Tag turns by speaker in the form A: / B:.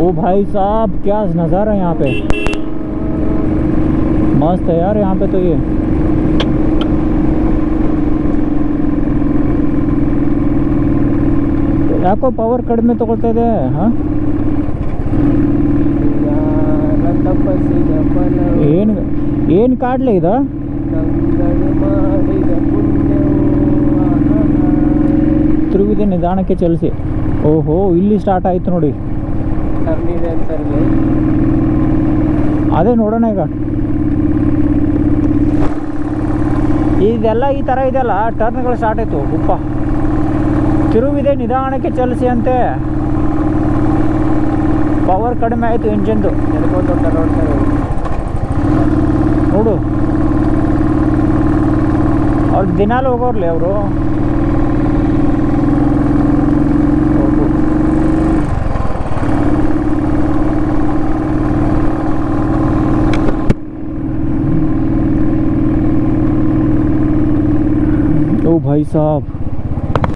A: ओ भाई साहब क्या नज़ारा है यहाँ पे मस्त है यार यहाँ पे तो ये ಯಾಕೋ ಪವರ್ ಕಡಿಮೆ ತಗೊಳ್ತಾ ಇದೆ ಹಾಂ
B: ಯಾರ ತಪಸ್ಸಿನ ಫಲವು
A: ಏನು ಏನು ಕಾಡ್ಲೆ ಇದು
B: ಗಂಗಳು ಮಾಡಿದ ಪುಣ್ಯವು
A: ತಿರುಗಿದೆ ನಿಧಾನಕ್ಕೆ ಚಲಿಸಿ ಓಹೋ ಇಲ್ಲಿ ಸ್ಟಾರ್ಟ್ ಆಯಿತು ನೋಡಿ
B: ಟರ್ನ್ ಇದೆ ಅಂತಾರೆ ಇಲ್ಲಿ.
A: ಅದೇ ನೋಡೋಣ ಈಗ ಇದೆಲ್ಲ ಈ ಥರ ಇದೆಯಲ್ಲ ಟರ್ನ್ಗಳು ಸ್ಟಾರ್ಟ್ ಆಯಿತು ಉಪ್ಪ ತಿರುವಿದೆ ನಿಧಾನಕ್ಕೆ ಚಲಿಸಿ ಅಂತೆ ಪವರ್ ಕಡಿಮೆ ಆಯಿತು ಇಂಜಿನ್ದು
B: ನಡ್ಕೊಂಡು ಹೊರ್ಟಾರ ನೋಡ್ತಾರೆ ಅವ್ರು.
A: ನೋಡು ಅವ್ರು ದಿನಾಲು ಹೋಗೋರ್ಲಿ ಅವರು ओ भाई साहब